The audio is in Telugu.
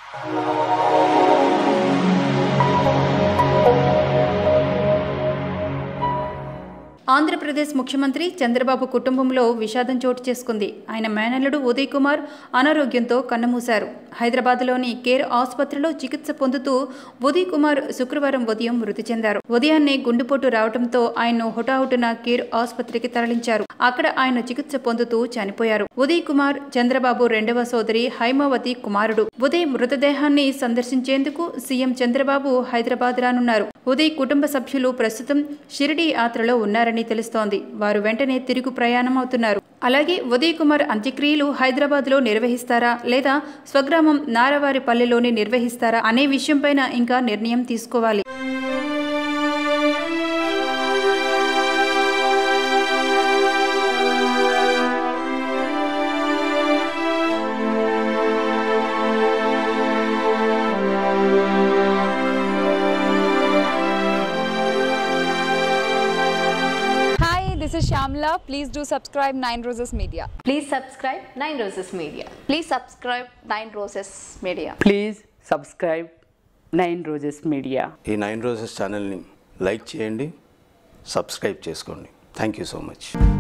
ఆంధ్రప్రదేశ్ ముఖ్యమంత్రి చంద్రబాబు కుటుంబంలో విషాదం చోటు చేసుకుంది ఆయన మేనల్లుడు ఉదయ్ కుమార్ అనారోగ్యంతో కన్నుమూశారు హైదరాబాద్లోని కేర్ ఆసుపత్రిలో చికిత్స పొందుతూ ఉదయ్ కుమార్ శుక్రవారం ఉదయం మృతి చెందారు ఉదయాన్నే గుండెపోటు రావడంతో ఆయన్ను హుటాహుటిన కేర్ ఆసుపత్రికి తరలించారు అక్కడ ఆయన చికిత్స పొందుతూ చనిపోయారు ఉదయ్ కుమార్ చంద్రబాబు రెండవ సోదరి హైమావతి కుమారుడు ఉదయ్ మృతదేహాన్ని సందర్శించేందుకు సీఎం చంద్రబాబు హైదరాబాద్ రానున్నారు ఉదయ్ కుటుంబ సభ్యులు ప్రస్తుతం షిరిడి యాత్రలో ఉన్నారని తెలుస్తోంది వారు వెంటనే తిరుగు ప్రయాణం అవుతున్నారు అలాగే ఉదయ్ కుమార్ అంత్యక్రియలు హైదరాబాద్లో నిర్వహిస్తారా లేదా స్వగ్రామం నారవారిపల్లెలోనే నిర్వహిస్తారా అనే విషయంపైన ఇంకా నిర్ణయం తీసుకోవాలి Hi, this is Shamla. Please do subscribe Nine Roses Media. Please subscribe Nine Roses Media. Please subscribe Nine Roses Media. Please subscribe nine roses media ఈ నైన్ రోజెస్ ఛానల్ని లైక్ చేయండి సబ్స్క్రైబ్ చేసుకోండి థ్యాంక్ యూ సో మచ్